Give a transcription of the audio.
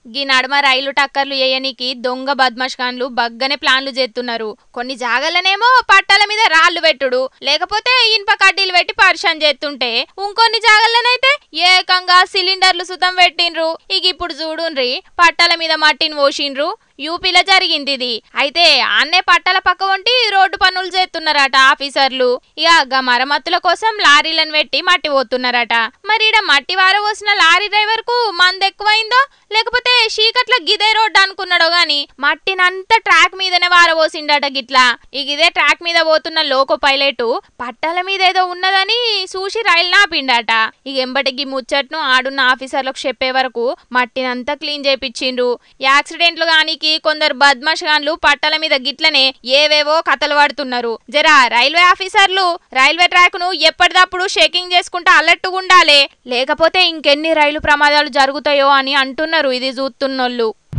గీ నడమ రైలు టక్కర్లు వేయనీకి దొంగ బద్మాష్కాన్లు బగ్గనే ప్లాన్లు చేస్తున్నారు కొన్ని జాగలనేమో పట్టాల మీద రాళ్లు పెట్టుడు లేకపోతే ఇనుప కడ్డీలు పెట్టి పరిశాన్ చేస్తుంటే ఇంకొన్ని జాగలనైతే ఏకంగా సిలిండర్లు సుతం పెట్టిండ్రు ఇక ఇప్పుడు చూడుండ్రి పట్టాల మీద మట్టిని పోసిండ్రు యూపీలో జరిగింది ఇది అయితే అన్నే పట్టాల పక్క వంటి రోడ్డు పనులు చేస్తున్నారట ఆఫీసర్లు ఇక గా మరమ్మతుల కోసం లారీలను పెట్టి మట్టి పోతున్నారట మరి ఈడ మట్టి వారవోసిన లారీ డ్రైవర్ కు మంది ఎక్కువైందో లేకపోతే చీకట్ల గిదే రోడ్డు అనుకున్నాడో గాని మట్టినంతా ట్రాక్ మీదనే వారవోసిండట గిట్లా ఇక ఇదే ట్రాక్ మీద పోతున్న లోకో పైలట్ పట్టాల మీద ఏదో ఉన్నదని చూసి రైలు నాపిండట ఇక ఎంబటికి ముచ్చట్ను ఆడున్న ఆఫీసర్లకు చెప్పే వరకు మట్టినంతా క్లీన్ చేపించిండ్రు యాక్సిడెంట్లు గానికి కొందరు బద్మాషగాన్లు పట్టాల మీద గిట్లనే ఏవేవో కథలు పడుతున్నారు జరా రైల్వే ఆఫీసర్లు రైల్వే ట్రాక్ ను ఎప్పటిదప్పుడు షేకింగ్ చేసుకుంటా అలర్ట్గా ఉండాలి లేకపోతే ఇంకెన్ని రైలు ప్రమాదాలు జరుగుతాయో అని అంటున్నారు ఇది చూస్తున్నోళ్ళు